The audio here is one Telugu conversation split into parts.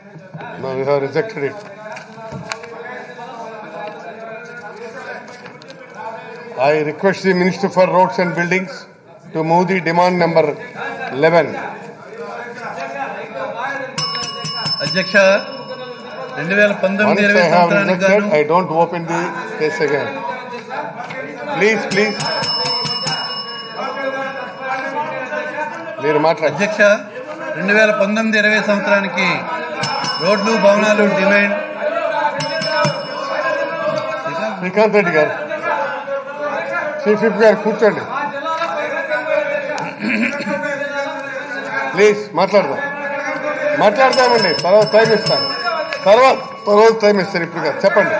No, you have rejected it. I request the Minister for Roads and Buildings to move the demand number 11. అధ్యక్ష రెండు వేల Once పంతొమ్మిది I ఇరవై have సంవత్సరానికి rejected, గాను I don't open the case again. Please, please. మీరు మాట్లాడండి అధ్యక్ష రెండు వేల పంతొమ్మిది ఇరవై సంవత్సరానికి రోడ్లు భవనాలు డిమాండ్ శ్రీకాంత్ రెడ్డి గారు చీఫ్ విప్ గారు కూర్చోండి ప్లీజ్ మాట్లాడదాం మాట్లాడదామండి తర్వాత టైం ఇస్తాను తర్వాత తర్వాత టైం ఇస్తాను ఇప్పుడు గారు చెప్పండి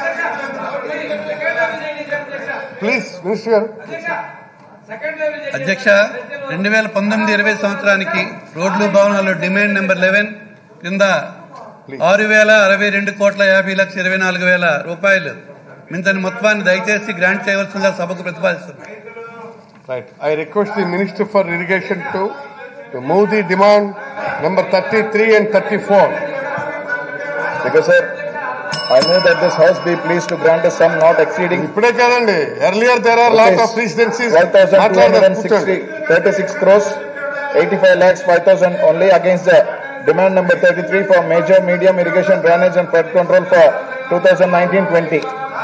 ప్లీజ్ మినిస్టర్ గారు అధ్యక్ష రెండు వేల పంతొమ్మిది ఇరవై సంవత్సరానికి రోడ్లు భవనాలు డిమాండ్ నెంబర్ లెవెన్ కింద ఆరు వేల అరవై రెండు కోట్ల యాభై లక్షల ఇరవై నాలుగు వేల రూపాయలు మింతని మొత్తాన్ని దయచేసి గ్రాంట్ చేయవలసిందిగా సభకు ప్రతిపాదిస్తున్నాను right I request the minister for irrigation to to move the demand number thirty three and thirty four Because, sir, I move that this House be pleased to grant a sum not exceeding ఇప్పుడే కాదండి earlier there are lot of presidencies మాట్లాడదాం కూర్చోండి 12,260, 36 crores, 85 lakhs, 5,000 only against the demand number 33 for major, medium irrigation drainage and flood control for 2019-20.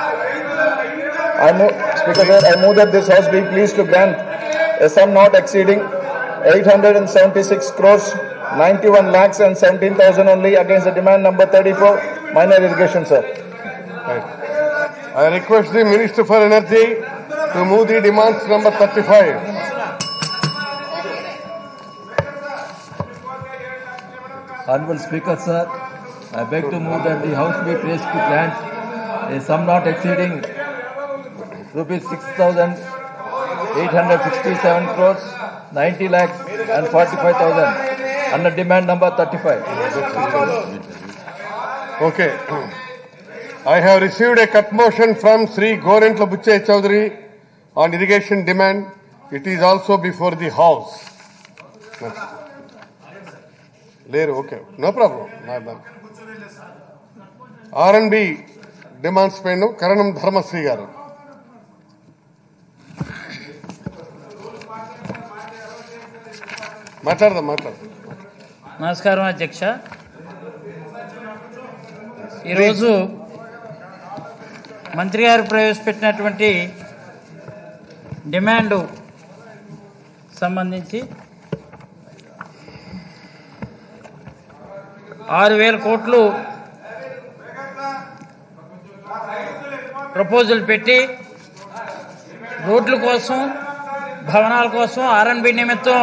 I move, Speaker, sir, I move that this House be pleased to grant a sum not exceeding 876 crores, 91 lakhs and 17,000 only against the demand number 34 minor irrigation, sir. Right. I request the Minister for Energy to move the demands number 35. Honorable Speaker, sir, I beg to move that the House be placed to grant a sum not exceeding rupees 6,867 crores, 90 lakhs and 45,000 under demand number 35. Okay. I have received a cut motion from Sri Gorentla Buchay Chowdhury on irrigation demand. It is also before the House. లేరు okay no problem R and B demands పైన కరణం ధర్మశ్రీ గారు మాట్లాడదాం మాట్లాడదాం నమస్కారం అధ్యక్ష ఈరోజు మంత్రి గారు ప్రవేశపెట్టినటువంటి డిమాండ్ సంబంధించి ఆరు వేల కోట్లు ప్రపోజల్ పెట్టి రోడ్ల కోసం భవనాల కోసం ఆర్ఎన్బి నిమిత్తం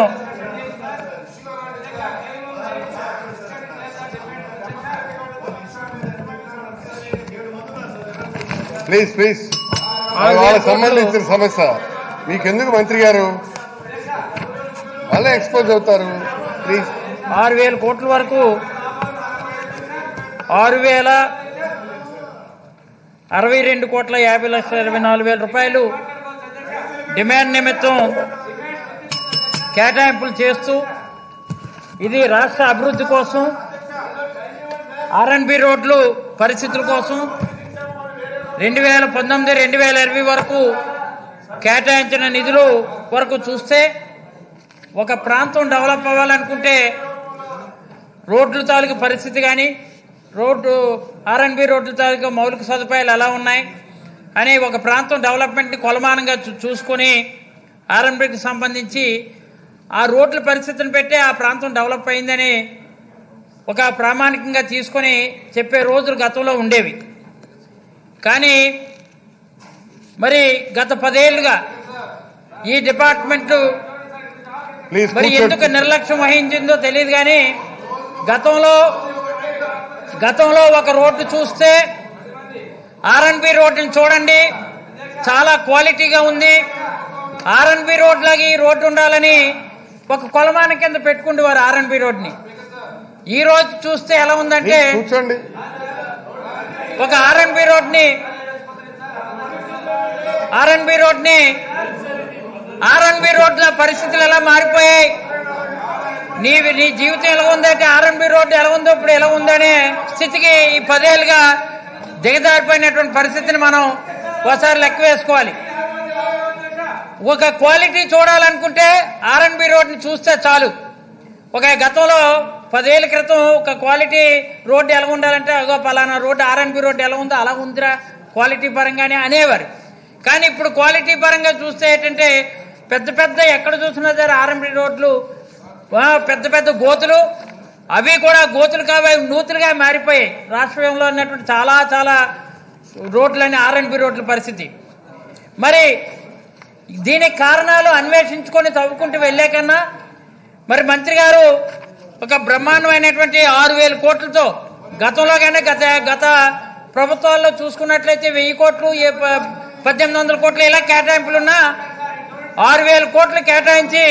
ప్లీజ్ ప్లీజ్ ఆరు వేల వాళ్ళకి కోట్లు. సంబంధించిన సమస్య మీకెందుకు మంత్రి గారు వాళ్ళే ఎక్స్పోజ్ అవుతారు ప్లీజ్ ఆరు వేల కోట్ల వరకు ఆరు వేల అరవై రెండు కోట్ల యాభై లక్షల ఇరవై నాలుగు వేల రూపాయలు డిమాండ్ నిమిత్తం కేటాయింపులు చేస్తూ ఇది రాష్ట్ర అభివృద్ధి కోసం ఆర్ఎన్బి రోడ్లు పరిస్థితుల కోసం రెండు వేల పంతొమ్మిది రెండు వేల ఇరవై వరకు కేటాయించిన నిధులు వరకు చూస్తే ఒక ప్రాంతం డెవలప్ అవ్వాలనుకుంటే రోడ్ల తాలూకు పరిస్థితి కానీ రోడ్డు ఆర్ఎన్బి రోడ్ల తాలూకు మౌలిక సదుపాయాలు ఎలా ఉన్నాయి అని ఒక ప్రాంతం డెవలప్మెంట్ని కొలమానంగా చూ- చూసుకొని ఆర్ఎన్బికి సంబంధించి ఆ రోడ్ల పరిస్థితిని పెట్టి ఆ ప్రాంతం డెవలప్ అయిందని ఒక ప్రామాణికంగా తీసుకొని చెప్పే రోజులు గతంలో ఉండేవి కానీ మరి గత పదేళ్లుగా ఈ డిపార్ట్మెంట్ ప్లీజ్ మరి ఎందుకు కూర్చోండి నిర్లక్ష్యం వహించిందో తెలియదు కానీ గతంలో గతంలో ఒక రోడ్డు చూస్తే ఆర్ఎన్బి రోడ్డుని చూడండి చాలా క్వాలిటీగా ఉంది ఆర్ఎన్బి రోడ్లకి ఈ రోడ్డు ఉండాలని ఒక కొలమాన కింద పెట్టుకుంటేవారు ఆర్ఎన్బి రోడ్ని ఈ రోజు చూస్తే ఎలా ఉందంటే ప్లీజ్ కూర్చోండి ఒక ఆర్ఎన్బి రోడ్ని ఆర్ఎన్బి రోడ్ని ఆర్ఎన్బి రోడ్ల పరిస్థితులు ఎలా మారిపోయాయి నీ నీ జీవితం ఎలా ఉందంటే ఆర్ఎన్బి రోడ్డు ఎలా ఉందో ఇప్పుడు ఎలా ఉందనే స్థితికి ఈ పదేళ్ళుగా దిగజారిపోయినటువంటి పరిస్థితిని మనం ఒకసారి లెక్క వేసుకోవాలి ఒక క్వాలిటీ చూడాలనుకుంటే ఆర్ఎన్బి రోడ్ని చూస్తే చాలు ఒక గతంలో పదేళ్ల క్రితం ఒక క్వాలిటీ రోడ్డు ఎలా ఉండాలంటే అగో పలానా రోడ్డు ఆర్ఎన్బి రోడ్డు ఎలా ఉందో అలా ఉందిరా క్వాలిటీ పరంగానే అనేవారు కానీ ఇప్పుడు క్వాలిటీ పరంగా చూస్తే ఏంటంటే పెద్ద పెద్ద ఎక్కడ చూసినా సరే ఆర్ఎన్బి రోడ్లు ఆ, పెద్ద పెద్ద గోతులు అవి కూడా గోతులు కావు అవి నూతులుగా మారిపోయాయి రాష్ట్రంలో ఉన్నటువంటి చాలా చాలా రోడ్లని ఆర్ఎన్బి రోడ్ల పరిస్థితి మరి దీనికి కారణాలు అన్వేషించుకొని తవ్వుకుంటూ వెళ్లే కన్నా మరి మంత్రి గారు ఒక బ్రహ్మాండమైనటువంటి ఆరు వేల కోట్లతో గతంలో కానీ గత గత ప్రభుత్వాల్లో చూసుకున్నట్లయితే వెయ్యి కోట్లు ఏ ప- పద్దెనిమిది వందల కోట్లు ఇలా కేటాయింపులున్నా ఆరు వేల కోట్లు కేటాయించి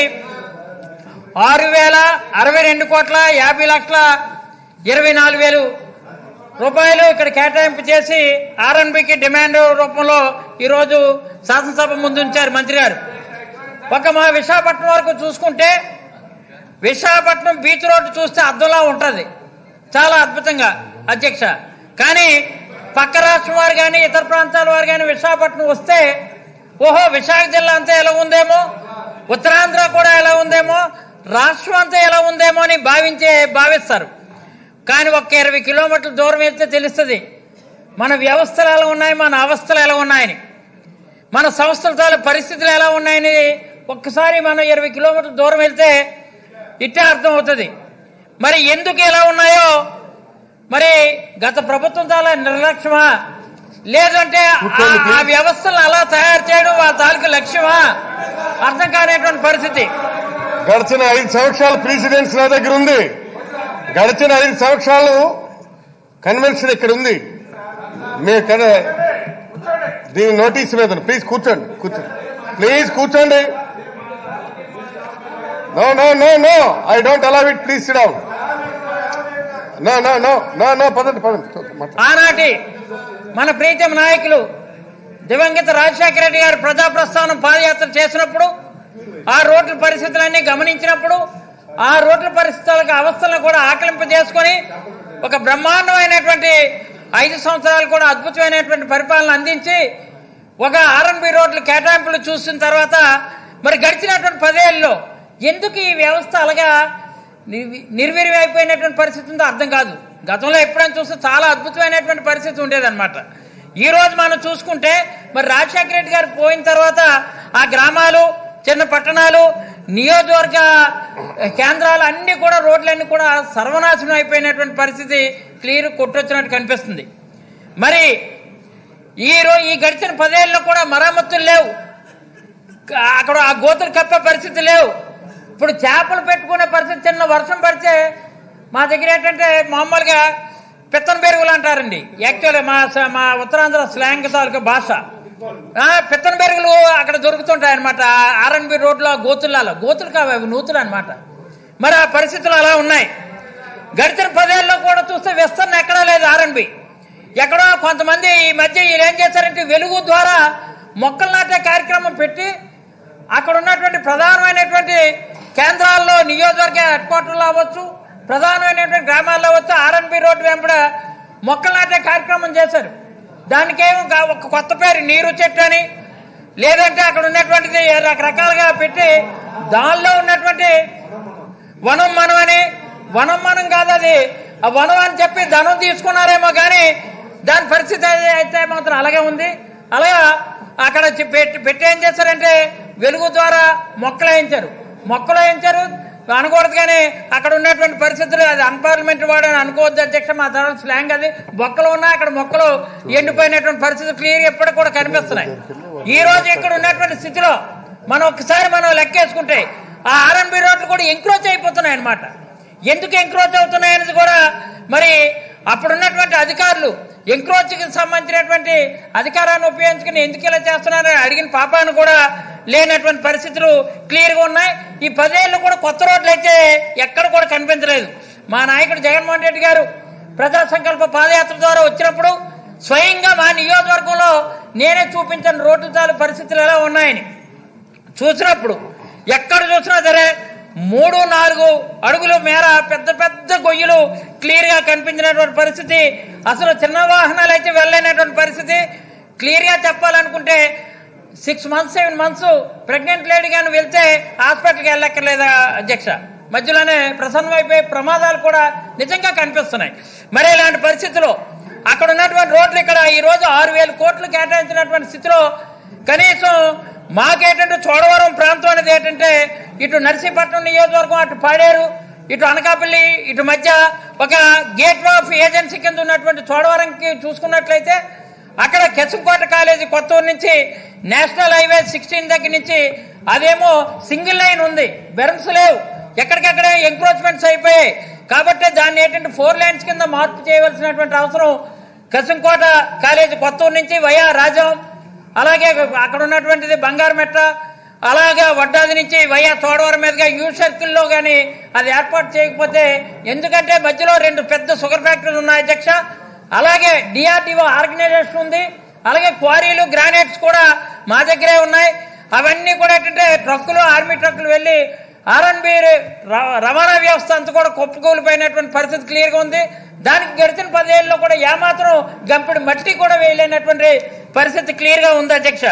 ఆరు వేల అరవై రెండు కోట్ల యాభై లక్షల ఇరవై నాలుగు వేలు రూపాయలు ఇక్కడ కేటాయింపు చేసి ఆర్ఎన్బికి డిమాండ్ రూపంలో ఈరోజు శాసనసభ ముందు ఉంచారు మంత్రి గారు ఒక మా విశాఖపట్నం వరకు చూసుకుంటే విశాఖపట్నం బీచ్ రోడ్డు చూస్తే అద్దంలా ఉంటుంది చాలా అద్భుతంగా అధ్యక్ష కానీ పక్క రాష్ట్రం వారు కానీ ఇతర ప్రాంతాల వారు కానీ విశాఖపట్నం వస్తే ఓహో విశాఖ జిల్లా అంతా ఎలా ఉందేమో ఉత్తరాంధ్ర కూడా ఎలా ఉందేమో రాష్ట్రం అంతా ఎలా ఉందేమో అని భావించే భావిస్తారు కానీ ఒక్క ఇరవై కిలోమీటర్ల దూరం వెళ్తే తెలుస్తుంది మన వ్యవస్థలు ఎలా ఉన్నాయి మన అవస్థలు ఎలా ఉన్నాయని మన సంస్థల తాలూ పరిస్థితులు ఎలా ఉన్నాయని ఒక్కసారి మనం ఇరవై కిలోమీటర్ల దూరం వెళ్తే ఇట్టే అర్థం అవుతుంది మరి ఎందుకు ఎలా ఉన్నాయో మరి గత ప్రభుత్వం తాలూ నిర్లక్ష్యమా లేదంటే ఆ- ఆ వ్యవస్థలను అలా తయారు చేయడం వాళ్ళ తాలూకు లక్ష్యమా అర్థం కానిటువంటి పరిస్థితి గడిచిన ఐదు సంవత్సరాల ప్రెసిడెన్స్ నా దగ్గర ఉంది గడిచిన ఐదు సంవత్సరాలు కన్వెన్షన్ ఇక్కడ ఉంది మీ కన దీని నోటీస్ మీద ఉంది. ప్లీజ్ కూర్చోండి కూర్చోండి ప్లీజ్ కూర్చోండి no no no no I don't allow it please sit down no no no no no పదండి పదండి మాట్లాడండి. ఆనాటి మన ప్రీతం నాయకులు దివంగత రాజశేఖర రెడ్డి గారు ప్రజా ప్రస్థానం పాదయాత్ర చేసినప్పుడు ఆ రోడ్ల పరిస్థితులన్నీ గమనించినప్పుడు ఆ రోడ్ల పరిస్థితులకు అవస్థలను కూడా ఆకలింప చేసుకొని ఒక బ్రహ్మాండమైనటువంటి ఐదు సంవత్సరాలు కూడా అద్భుతమైనటువంటి పరిపాలన అందించి ఒక ఆర్ఎన్బి రోడ్లు కేటాయింపులు చూసిన తర్వాత మరి గడిచినటువంటి పదేళ్ళలో ఎందుకు ఈ వ్యవస్థ అలాగా నిర్వి- నిర్వీర్యం అయిపోయినటువంటి పరిస్థితి ఉందో అర్థం కాదు గతంలో ఎప్పుడైనా చూస్తే చాలా అద్భుతమైనటువంటి పరిస్థితి ఉండేదన్నమాట ఈ రోజు మనం చూసుకుంటే మరి రాజశేఖర రెడ్డి గారు పోయిన తర్వాత ఆ గ్రామాలు చిన్న పట్టణాలు నియోజకవర్గ కేంద్రాలు అన్ని కూడా రోడ్లన్నీ కూడా సర్వనాశనం అయిపోయినటువంటి పరిస్థితి క్లియర్ కొట్టొచ్చినట్టు కనిపిస్తుంది మరి ఈ రోజు ఈ గడిచిన పదేళ్ళలో కూడా మరమ్మతులు లేవు అక్కడ ఆ గోతులు కప్పే పరిస్థితి లేవు ఇప్పుడు చేపలు పెట్టుకునే పరిస్థితి చిన్న వర్షం పడితే మా దగ్గర ఏంటంటే మామూలుగా పిత్తన బెరుగులు అంటారండి యాక్చువల్గా మా స- మా ఉత్తరాంధ్ర స్లాంగ్ తాలూకా భాష ఆ, పిత్తన బెరుగులు అక్కడ దొరుకుతుంటాయి అనమాట ఆర్ఎన్బి రోడ్లో గోతులలో గోతులు కావు అవి నూతులు అనమాట మరి ఆ పరిస్థితులు అలా ఉన్నాయి గడిచిన పదేళ్ళలో కూడా చూస్తే విస్తరణ ఎక్కడా లేదు ఆర్ఎన్బి ఎక్కడో కొంతమంది ఈ మధ్య వీళ్ళు ఏం చేశారంటే వెలుగు ద్వారా మొక్కలు నాటే కార్యక్రమం పెట్టి అక్కడ ఉన్నటువంటి ప్రధానమైనటువంటి కేంద్రాల్లో నియోజకవర్గ హెడ్ క్వార్టర్లు అవ్వచ్చు ప్రధానమైనటువంటి గ్రామాల్లో అవ్వచ్చు ఆర్ఎన్బి రోడ్డు వెంబడ మొక్కలు నాటే కార్యక్రమం చేశారు దానికేమో గా- ఒక కొత్త పేరు నీరు చెట్టు అని లేదంటే అక్కడ ఉన్నటువంటిది రకరకాలుగా పెట్టి దానిలో ఉన్నటువంటి వనం మనం అని వనం మనం కాదు అది ఆ వనం అని చెప్పి ధనం తీసుకున్నారేమో కానీ దాని పరిస్థితి అయితే- అయితే మాత్రం అలాగే ఉంది అలాగా అక్కడ చి- పెట్టి పెట్టి ఏం చేశారంటే వెలుగు ద్వారా మొక్కలు వేయించారు మొక్కలు వేయించారు అనకూడదు కానీ అక్కడ ఉన్నటువంటి పరిస్థితులు అది అన్పార్లమెంట్ వాడు అని అనుకోవద్దు అధ్యక్ష మా తర్వాత స్లాంగ్ అది మొక్కలు ఉన్నా అక్కడ మొక్కలు ఎండిపోయినటువంటి పరిస్థితులు క్లియర్ ఎప్పటికి కూడా కనిపిస్తున్నాయి ఈ రోజు ఇక్కడ ఉన్నటువంటి స్థితిలో మనం ఒకసారి మనం లెక్కేసుకుంటే ఆ ఆర్ఎన్బి రోడ్లు కూడా ఎంక్రోచ్ అయిపోతున్నాయి అనమాట ఎందుకు ఎంక్రోచ్ అవుతున్నాయి అనేది కూడా మరి అప్పుడున్నటువంటి అధికారులు ఎంక్రోచ్కి సంబంధించినటువంటి అధికారాన్ని ఉపయోగించుకుని ఎందుకు ఇలా చేస్తున్నారని అడిగిన పాపాను కూడా లేనటువంటి పరిస్థితులు క్లియర్ గా ఉన్నాయి ఈ పదేళ్ళు కూడా కొత్త రోడ్లు అయితే ఎక్కడ కూడా కనిపించలేదు మా నాయకుడు జగన్మోహన్ రెడ్డి గారు ప్రజా సంకల్ప పాదయాత్ర ద్వారా వచ్చినప్పుడు స్వయంగా మా నియోజకవర్గంలో నేనే చూపించిన రోడ్లు తాలూ పరిస్థితులు ఎలా ఉన్నాయని చూసినప్పుడు ఎక్కడ చూసినా సరే మూడు నాలుగు అడుగుల మేర పెద్ద పెద్ద గొయ్యలు క్లియర్ గా కనిపించినటువంటి పరిస్థితి అసలు చిన్న వాహనాలు అయితే వెళ్ళలేనటువంటి పరిస్థితి క్లియర్ గా చెప్పాలనుకుంటే six months seven months pregnant lady కానీ వెళ్తే హాస్పిటల్కి వెళ్ళక్కర్లేదా అధ్యక్ష మధ్యలోనే ప్రసన్నం అయిపోయి ప్రమాదాలు కూడా నిజంగా కనిపిస్తున్నాయి మరి ఇలాంటి పరిస్థితిలో అక్కడ ఉన్నటువంటి రోడ్లు ఇక్కడ ఈ రోజు ఆరు వేల కోట్లు కేటాయించినటువంటి స్థితిలో కనీసం మాకేంటంటే చోడవరం ప్రాంతం అనేది ఏంటంటే ఇటు నర్సీపట్నం నియోజకవర్గం అటు పాడేరు ఇటు అనకాపల్లి ఇటు మధ్య ఒక గేట్ ఆఫ్ ఏజెన్సీ కింద ఉన్నటువంటి చోడవరంకి చూసుకున్నట్లయితే అక్కడ కెసుకోట కాలేజీ కొత్తూరు నుంచి నేషనల్ హైవే సిక్స్టీన్ దగ్గర నుంచి అదేమో సింగిల్ లైన్ ఉంది బెరమ్స్ లేవు ఎక్కడికక్కడే ఎంక్రోచ్మెంట్స్ అయిపోయాయి కాబట్టి దాన్ని ఏంటంటే ఫోర్ లైన్స్ కింద మార్పు చేయవలసినటువంటి అవసరం కసింకోట కాలేజీ కొత్తూరు నుంచి వయా రాజం అలాగే అక్కడ ఉన్నటువంటిది బంగారమెట్ట అలాగే వడ్డాది నుంచి వయా తోడవరం మీదుగా యూ సర్కిల్లో కానీ అది ఏర్పాటు చేయకపోతే ఎందుకంటే మధ్యలో రెండు పెద్ద షుగర్ ఫ్యాక్టరీలు ఉన్నాయి అధ్యక్ష అలాగే డిఆర్డిఓ ఆర్గనైజేషన్ ఉంది అలాగే క్వారీలు గ్రానైట్స్ కూడా మా దగ్గరే ఉన్నాయి అవన్నీ కూడా ఏంటంటే ట్రక్కులు ఆర్మీ ట్రక్కులు వెళ్ళి ఆర్ఎన్బి రవాణా వ్యవస్థ అంతా కూడా కుప్పకూలిపోయినటువంటి పరిస్థితి క్లియర్గా ఉంది దానికి గడిచిన పదేళ్ళలో కూడా ఏమాత్రం గంపిడి మట్టి కూడా వేయలేనటువంటి పరిస్థితి క్లియర్గా ఉంది అధ్యక్ష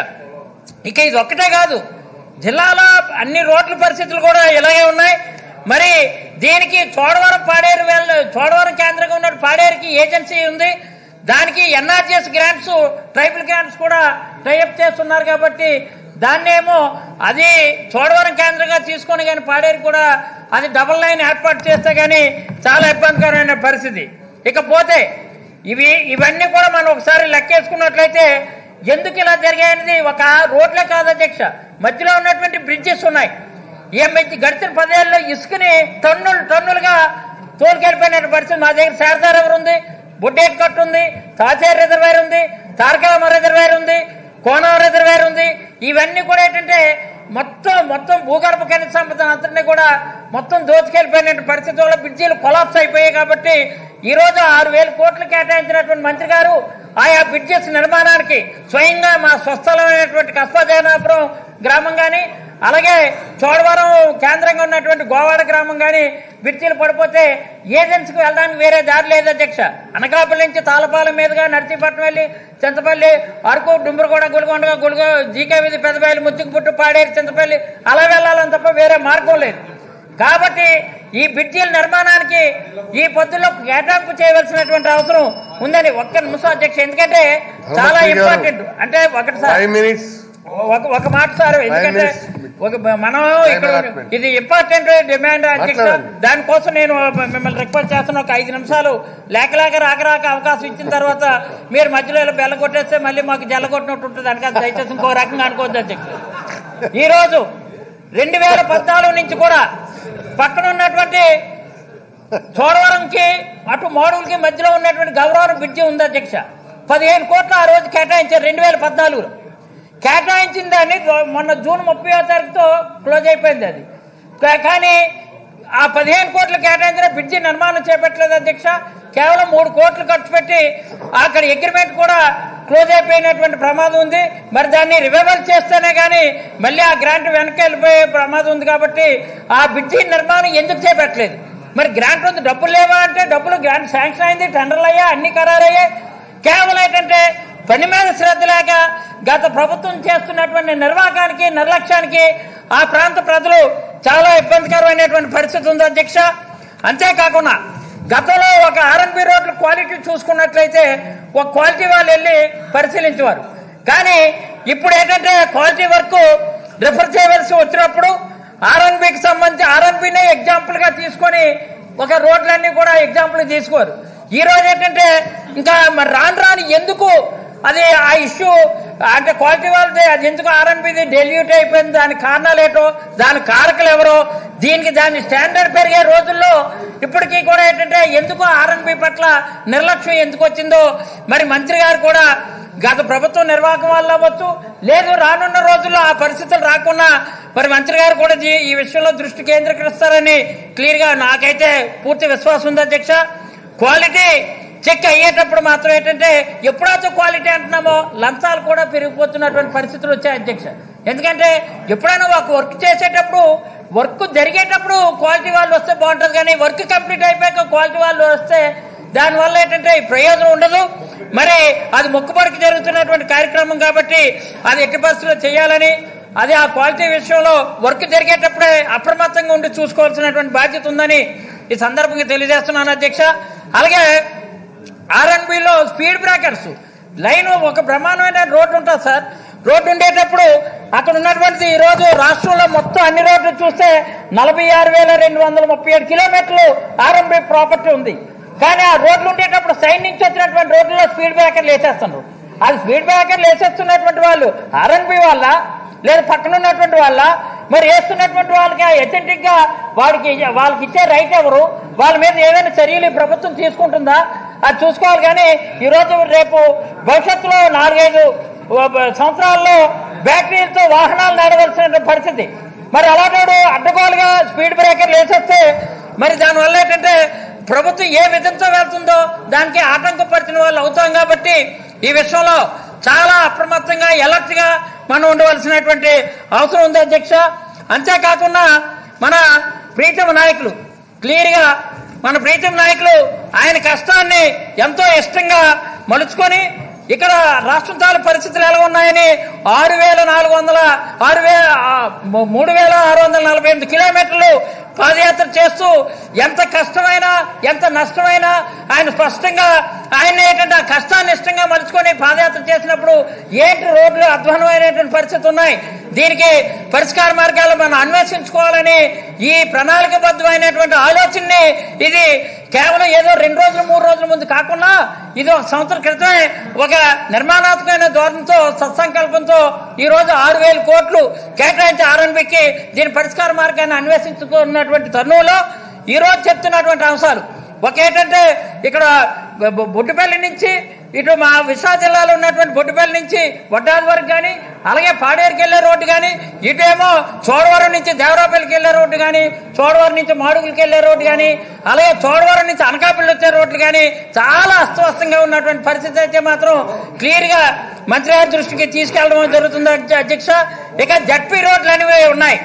ఇక ఇది ఒక్కటే కాదు జిల్లాలో అన్ని రోడ్ల పరిస్థితులు కూడా ఇలాగే ఉన్నాయి మరి దీనికి చోడవరం పాడేరు వెళ్ళ చోడవరం కేంద్రంగా ఉన్న పాడేరుకి ఏజెన్సీ ఉంది దానికి ఎన్ఆర్జిఎస్ గ్రాంట్స్ ట్రైబల్ గ్రాంట్స్ కూడా టైఅప్ చేస్తున్నారు కాబట్టి దాన్నేమో అది చోడవరం కేంద్రంగా తీసుకొని కానీ పాడేరు కూడా అది డబుల్ లైన్ ఏర్పాటు చేస్తే కానీ చాలా ఇబ్బందికరమైన పరిస్థితి ఇకపోతే ఇవి ఇవన్నీ కూడా మనం ఒకసారి లెక్కేసుకున్నట్లయితే ఎందుకు ఇలా జరిగాయనేది ఒక రోడ్లే కాదు అధ్యక్ష మధ్యలో ఉన్నటువంటి బ్రిడ్జెస్ ఉన్నాయి ఏమైతే గడిచిన పదేళ్ళలో ఇసుకని టన్నులు టన్నులుగా తోలుకెళ్ళిపోయిన పరిస్థితి మా దగ్గర శారదా రివర్ ఉంది బుడ్డేట్ కట్టు ఉంది తాచేరు రిజర్వేర్ ఉంది తారకామ రిజర్వేర్ ఉంది కోనం రిజర్వేర్ ఉంది ఇవన్నీ కూడా ఏంటంటే మొత్తం మొత్తం భూగర్భ ఖనిజ సంపద అంతటినీ కూడా మొత్తం దోచుకెళ్ళిపోయిన పరిస్థితి వల్ల బ్రిడ్జీలు కొలాప్స్ అయిపోయాయి కాబట్టి ఈ రోజు ఆరు వేల కోట్లు కేటాయించినటువంటి మంత్రి గారు ఆయా బ్రిడ్జెస్ నిర్మాణానికి స్వయంగా మా స్వస్థలమైనటువంటి కస్పాజనాపురం గ్రామం కానీ అలాగే చోడవరం కేంద్రంగా ఉన్నటువంటి గోవాడ గ్రామం కానీ బ్రిడ్జీలు పడిపోతే ఏజెన్సీకి వెళ్ళడానికి వేరే దారి లేదు అధ్యక్ష అనకాపల్లి నుంచి తాళపాలెం మీదుగా నర్సీపట్నం వెళ్ళి చింతపల్లి అరకు డుంబురుగూడ గుడిగొండగా గుడిగో జీకే వీధి పెద్దపల్లి ముత్తుకుపుట్టు పాడేరు చింతపల్లి అలా వెళ్ళాలని తప్ప వేరే మార్గం లేదు కాబట్టి ఈ బ్రిడ్జీల నిర్మాణానికి ఈ పొద్దుల్లో కేటాయింపు చేయవలసినటువంటి అవసరం ఉందని ఒక్క నిమిషం అధ్యక్ష ఎందుకంటే చాలా ధర్మశ్రీ గారు. ఇంపార్టెంట్ అంటే ఒకటి సార్ ఫైవ్ మినిట్స్ ఒక ఒక మాట సార్ ఎందుకంటే minutes. ఒక మనం ఇక్కడ allotment. ఇది ఇంపార్టెంట్ డిమాండ్ అధ్యక్ష మాట్లాడండి. దానికోసం నేను మిమ్మల్ని రిక్వెస్ట్ చేస్తున్నా ఒక ఐదు నిమిషాలు లేక లేక రాక రాక అవకాశం ఇచ్చిన తర్వాత మీరు మధ్యలో ఇలా బెల్ల కొట్టేస్తే మళ్ళీ మాకు జల్ల కొట్టినట్టు ఉంటుంది అనుక దయచేసి ఇంకో రకంగా అనుకోవద్దు అధ్యక్ష ఈ రోజు రెండు వేల పద్నాలుగు నుంచి కూడా పక్కన ఉన్నటువంటి చోడవరంకి అటు మోడూరుకి మధ్యలో ఉన్నటువంటి గౌరవరం బ్రిడ్జి ఉంది అధ్యక్ష పదిహేను కోట్లు ఆ రోజు కేటాయించారు రెండు వేల పద్నాలుగులో కేటాయించిన దాన్ని మొన్న జూన్ ముప్పై తారీఖుతో క్లోజ్ అయిపోయింది అది కా- కానీ ఆ పదిహేను కోట్లు కేటాయించిన బ్రిడ్జి నిర్మాణం చేపట్టలేదు అధ్యక్ష కేవలం మూడు కోట్లు ఖర్చు పెట్టి అక్కడ అగ్రిమెంట్ కూడా క్లోజ్ అయిపోయినటువంటి ప్రమాదం ఉంది మరి దాన్ని రివైవల్ చేస్తేనే కానీ మళ్ళీ ఆ గ్రాంట్ వెనక్కి వెళ్ళిపోయే ప్రమాదం ఉంది కాబట్టి ఆ బ్రిడ్జి నిర్మాణం ఎందుకు చేపట్టలేదు మరి గ్రాంట్ ఉంది డబ్బులు లేవా అంటే డబ్బులు గ్రాంట్ శాంక్షన్ అయింది టెండర్లు అయ్యా అన్ని ఖరారయ్యాయి కేవలం ఏంటంటే పని మీద శ్రద్ధ లేక గత ప్రభుత్వం చేస్తున్నటువంటి నిర్వాహకానికి నిర్లక్ష్యానికి ఆ ప్రాంత ప్రజలు చాలా ఇబ్బందికరమైనటువంటి పరిస్థితి ఉంది అధ్యక్ష అంతేకాకుండా గతంలో ఒక ఆర్ఎన్బి రోడ్ల క్వాలిటీ చూసుకున్నట్లయితే ఒక క్వాలిటీ వాళ్ళు వెళ్ళి పరిశీలించేవారు కానీ ఇప్పుడు ఏంటంటే క్వాలిటీ వర్క్ రిఫర్ చేయవలసి వచ్చినప్పుడు ఆర్ఎన్బికి సంబంధించి ఆర్ఎన్బినే ఎగ్జాంపుల్ గా తీసుకొని ఒక రోడ్లన్నీ కూడా ఎగ్జాంపుల్ తీసుకోరు ఈ రోజు ఏంటంటే ఇంకా మరి రాను రాను ఎందుకు అది ఆ ఇష్యూ అంటే క్వాలిటీ వాళ్ళది అది ఎందుకు ఆర్ఎన్బిది డెల్యూట్ అయిపోయింది దానికి కారణాలు ఏంటో దాని కారకులు ఎవరో దీనికి దాని స్టాండర్డ్ పెరిగే రోజుల్లో ఇప్పటికీ కూడా ఏంటంటే ఎందుకు ఆర్ఎన్బి పట్ల నిర్లక్ష్యం ఎందుకు వచ్చిందో మరి మంత్రి గారు కూడా గత ప్రభుత్వం నిర్వాహకం వల్ల అవ్వచ్చు లేదు రానున్న రోజుల్లో ఆ పరిస్థితులు రాకుండా మరి మంత్రి గారు కూడా దీ- ఈ విషయంలో దృష్టి కేంద్రీకరిస్తారని క్లియర్ గా నాకైతే పూర్తి విశ్వాసం ఉంది అధ్యక్ష క్వాలిటీ చెక్ అయ్యేటప్పుడు మాత్రం ఏంటంటే ఎప్పుడైతే క్వాలిటీ అంటున్నామో లంచాలు కూడా పెరిగిపోతున్నటువంటి పరిస్థితులు వచ్చాయి అధ్యక్ష ఎందుకంటే ఎప్పుడైనా ఒక వర్క్ చేసేటప్పుడు వర్క్ జరిగేటప్పుడు క్వాలిటీ వాళ్ళు వస్తే బాగుంటుంది కానీ వర్క్ కంప్లీట్ అయిపోయాక క్వాలిటీ వాళ్ళు వస్తే దానివల్ల ఏంటంటే ఈ ప్రయోజనం ఉండదు మరి అది మొక్కుబడికి జరుగుతున్నటువంటి కార్యక్రమం కాబట్టి అది ఎట్టి పరిస్థితుల్లో చేయాలని అది ఆ క్వాలిటీ విషయంలో వర్క్ జరిగేటప్పుడే అప్రమత్తంగా ఉండి చూసుకోవాల్సినటువంటి బాధ్యత ఉందని ఈ సందర్భంగా తెలియజేస్తున్నాను అధ్యక్ష అలాగే ఆర్ఎన్బిలో స్పీడ్ బ్రేకర్స్ లైన్ ఒక బ్రహ్మాండమైన రోడ్డు ఉంటుంది సార్ రోడ్డు ఉండేటప్పుడు అక్కడ ఉన్నటువంటి ఈ రోజు రాష్ట్రంలో మొత్తం అన్ని రోడ్లు చూస్తే నలభై ఆరు వేల రెండు వందల ముప్పై ఏడు కిలోమీటర్లు ఆర్ఎన్బి ప్రాపర్టీ ఉంది కానీ ఆ రోడ్లు ఉండేటప్పుడు సైడ్ నుంచి వచ్చినటువంటి రోడ్లలో స్పీడ్ బ్రేకర్లు వేసేస్తున్నారు అది స్పీడ్ బ్రేకర్లు వేసేస్తున్నటువంటి వాళ్ళు ఆర్ఎన్బి వాళ్ళ లేదా పక్కన ఉన్నటువంటి వాళ్ళ మరి వేస్తున్నటువంటి వాళ్ళకి ఎథెంటిక్ గా వాడికి వాళ్ళకి ఇచ్చే రైట్ ఎవరు వాళ్ళ మీద ఏదైనా చర్యలు ఈ ప్రభుత్వం తీసుకుంటుందా అది చూసుకోవాలి కానీ ఈ రోజు రేపు భవిష్యత్తులో నాలుగైదు సంవత్సరాల్లో బ్యాటరీలతో వాహనాలు నడవలసిన పరిస్థితి మరి అలాంటి అడ్డగోలుగా స్పీడ్ బ్రేకర్లు వేసేస్తే మరి దానివల్ల ఏంటంటే ప్రభుత్వం ఏ విధంతో వెళ్తుందో దానికి ఆటంకపరిచిన వాళ్ళు అవుతాం కాబట్టి ఈ విషయంలో చాలా అప్రమత్తంగా ఎలర్ట్ గా మనం ఉండవలసినటువంటి అవసరం ఉంది అధ్యక్ష అంతేకాకుండా మన ప్రీతమ నాయకులు క్లియర్ గా మన ప్రీతం నాయకులు ఆయన కష్టాన్ని ఎంతో ఇష్టంగా మలుచుకొని ఇక్కడ రాష్ట్రం తాలూ పరిస్థితులు ఎలా ఉన్నాయని ఆరు వేల నాలుగు వందల ఆరు వే ఆ, మూడు వేల ఆరు వందల నలభై ఎనిమిది కిలోమీటర్లు పాదయాత్ర చేస్తూ ఎంత కష్టమైనా ఎంత నష్టమైనా ఆయన స్పష్టంగా ఆయన ఏంటంటే ఆ కష్టాన్ని ఇష్టంగా మలుచుకొని పాదయాత్ర చేసినప్పుడు ఏంటి రోడ్లు అధ్వానమైనటువంటి పరిస్థితి ఉన్నాయి దీనికి పరిష్కార మార్గాలు మనం అన్వేషించుకోవాలని ఈ ప్రణాళికబద్ధమైనటువంటి ఆలోచనని ఇది కేవలం ఏదో రెండు రోజులు మూడు రోజుల ముందు కాకుండా ఇది ఒక సంవత్సరం క్రితమే ఒక నిర్మాణాత్మకమైన ధోరణితో సత్సంకల్పంతో ఈ రోజు ఆరు వేల కోట్లు కేటాయించి ఆర్ఎన్బికి దీని పరిష్కార మార్గాన్ని అన్వేషించుకున్నటువంటి తరుణంలో ఈ రోజు చెప్తున్నటువంటి అంశాలు ఒకేంటంటే ఇక్కడ బొ- బొ- బొడ్డుపల్లి నుంచి ఇటు మా విశాఖ జిల్లాలో ఉన్నటువంటి బొడ్డుపల్లి నుంచి వడ్డాది వరకు కానీ అలాగే పాడేరుకి వెళ్లే రోడ్డు కానీ ఇటేమో చోడవరం నుంచి దేవరాపల్లికి వెళ్లే రోడ్డు కానీ చోడవరం నుంచి మాడుగులకి వెళ్లే రోడ్డు కానీ అలాగే చోడవరం నుంచి అనకాపల్లి వచ్చే రోడ్లు కానీ చాలా అస్తవ్యస్తంగా ఉన్నటువంటి పరిస్థితి అయితే మాత్రం క్లియర్ గా మంత్రి గారి దృష్టికి తీసుకెళ్లడం జరుగుతుంది అధ్య- అధ్యక్ష ఇక జడ్పీ రోడ్లు అనేవి ఉన్నాయి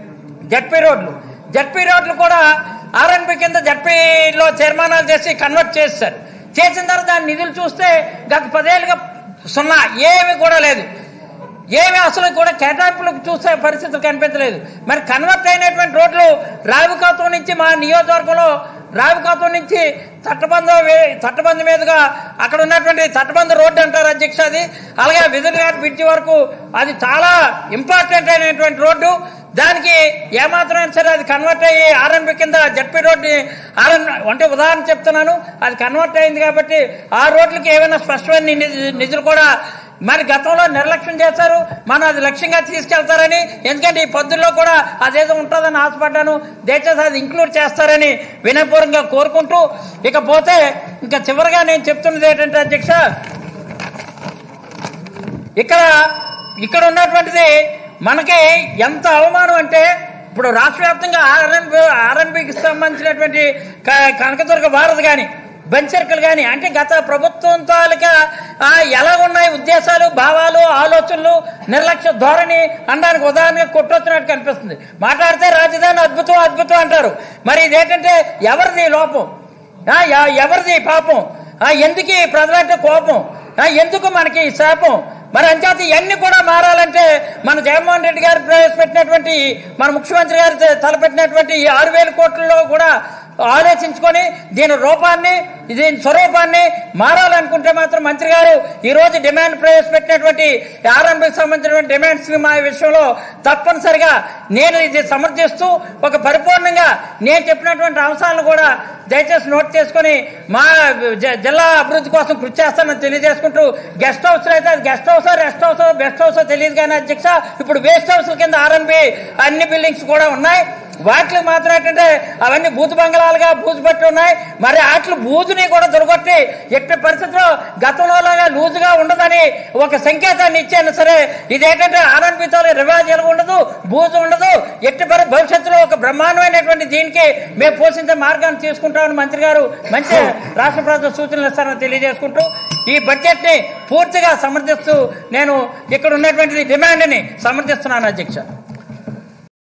జడ్పీ రోడ్లు జడ్పీ రోడ్లు కూడా ఆర్ఎన్బి కింద జడ్పీలో తీర్మానాలు చేసి కన్వర్ట్ చేశారు చేసిన తర్వాత దాని నిధులు చూస్తే గత పదేళ్ళుగా సున్నా ఏమి కూడా లేదు ఏమి అసలు కూడా కేటాయింపులకు చూసే పరిస్థితులు కనిపించలేదు మరి కన్వర్ట్ అయినటువంటి రోడ్లు రావికాతం నుంచి మా నియోజకవర్గంలో రావికాతం నుంచి తట్టబంద తట్టబంద మీదుగా అక్కడ ఉన్నటువంటి తట్టబంద రోడ్డు అంటారు అధ్యక్ష అది అలాగే విజయనగర్ బ్రిడ్జి వరకు అది చాలా ఇంపార్టెంట్ అయినటువంటి రోడ్డు దానికి ఏమాత్రం సరే అది కన్వర్ట్ అయ్యి ఆర్ఎన్బి కింద జడ్పీ రోడ్ని ఆర్ఎన్ అంటే ఉదాహరణ చెప్తున్నాను అది కన్వర్ట్ అయింది కాబట్టి ఆ రోడ్లకి ఏమైనా స్పష్టమైన నిధి- నిధులు కూడా మరి గతంలో నిర్లక్ష్యం చేశారు మనం అది లక్ష్యంగా తీసుకెళ్తారని ఎందుకంటే ఈ పొద్దుల్లో కూడా అదేదో ఉంటుందని ఆశపడ్డాను దయచేసి అది ఇంక్లూడ్ చేస్తారని వినయపూర్వకంగా కోరుకుంటూ ఇకపోతే ఇంకా చివరిగా నేను చెప్తున్నది ఏంటంటే అధ్యక్ష ఇక్కడ ఇక్కడ ఉన్నటువంటిది మనకి ఎంత అవమానం అంటే ఇప్పుడు రాష్ట్ర వ్యాప్తంగా ఆర్ఎన్బి ఆర్ఎన్బికి సంబంధించినటువంటి క- కనకదుర్గ భారత్ కానీ బెంచర్కలు కానీ అంటే గత ప్రభుత్వం తాలూకా ఆ, ఎలా ఉన్నాయి ఉద్దేశాలు భావాలు ఆలోచనలు నిర్లక్ష్య ధోరణి అనడానికి ఉదాహరణగా కొట్టొచ్చినట్టు కనిపిస్తుంది మాట్లాడితే రాజధాని అద్భుతం అద్భుతం అంటారు మరి ఇదేంటంటే ఎవరిది లోపం ఆ, ఎ- ఎవరిది పాపం ఆ, ఎందుకు ఈ ప్రజలంటే కోపం ఆ, ఎందుకు మనకి ఈ శాపం మరి అంచేత ఇవన్నీ కూడా మారాలంటే మన జగన్మోహన్ రెడ్డి గారు ప్రవేశపెట్టినటువంటి మన ముఖ్యమంత్రి గారు త- తలపెట్టినటువంటి ఈ ఆరు వేల కోట్లలో కూడా ఆలోచించుకొని దీని రూపాన్ని దీని స్వరూపాన్ని మారాలనుకుంటే మాత్రం మంత్రి గారు ఈ రోజు డిమాండ్ ప్రవేశపెట్టినటువంటి ఆర్ఎన్బికి సంబంధించినటువంటి డిమాండ్స్ మా విషయంలో తప్పనిసరిగా నేను ఇది సమర్థిస్తూ ఒక పరిపూర్ణంగా నేను చెప్పినటువంటి అంశాలను కూడా దయచేసి నోట్ చేసుకొని మా జ- జిల్లా అభివృద్ధి కోసం కృషి చేస్తానని తెలియజేసుకుంటూ గెస్ట్ హౌస్ అయితే అది guest house rest house best house తెలియదు కానీ అధ్యక్ష ఇప్పుడు వేస్ట్ హౌస్ కింద ఆర్ఎన్బి అన్ని బిల్డింగ్స్ కూడా ఉన్నాయి వాటికి మాత్రం ఏంటంటే అవన్నీ బూతు బంగళాలుగా బూజు పట్టి ఉన్నాయి మరి వాటి బూజుని కూడా దొరకొట్టి ఎట్టి పరిస్థితుల్లో గతంలోలాగా లూజుగా ఉండదని ఒక సంకేతాన్ని ఇచ్చాను సరే ఇదేంటంటే ఆర్ఎన్బితో రివాజ్ ఎలా ఉండదు బూజు ఉండదు ఎట్టి పరి భవిష్యత్తులో ఒక బ్రహ్మాండమైనటువంటి దీనికి మేము పోషించే మార్గాన్ని తీసుకుంటామని మంత్రి గారు మంచి రాష్ట్ర ప్రజల సూచనలు ఇస్తారని తెలియజేసుకుంటూ ఈ బడ్జెట్ ని పూర్తిగా సమర్థిస్తూ నేను ఇక్కడ ఉన్నటువంటి డిమాండ్ ని సమర్థిస్తున్నాను అధ్యక్ష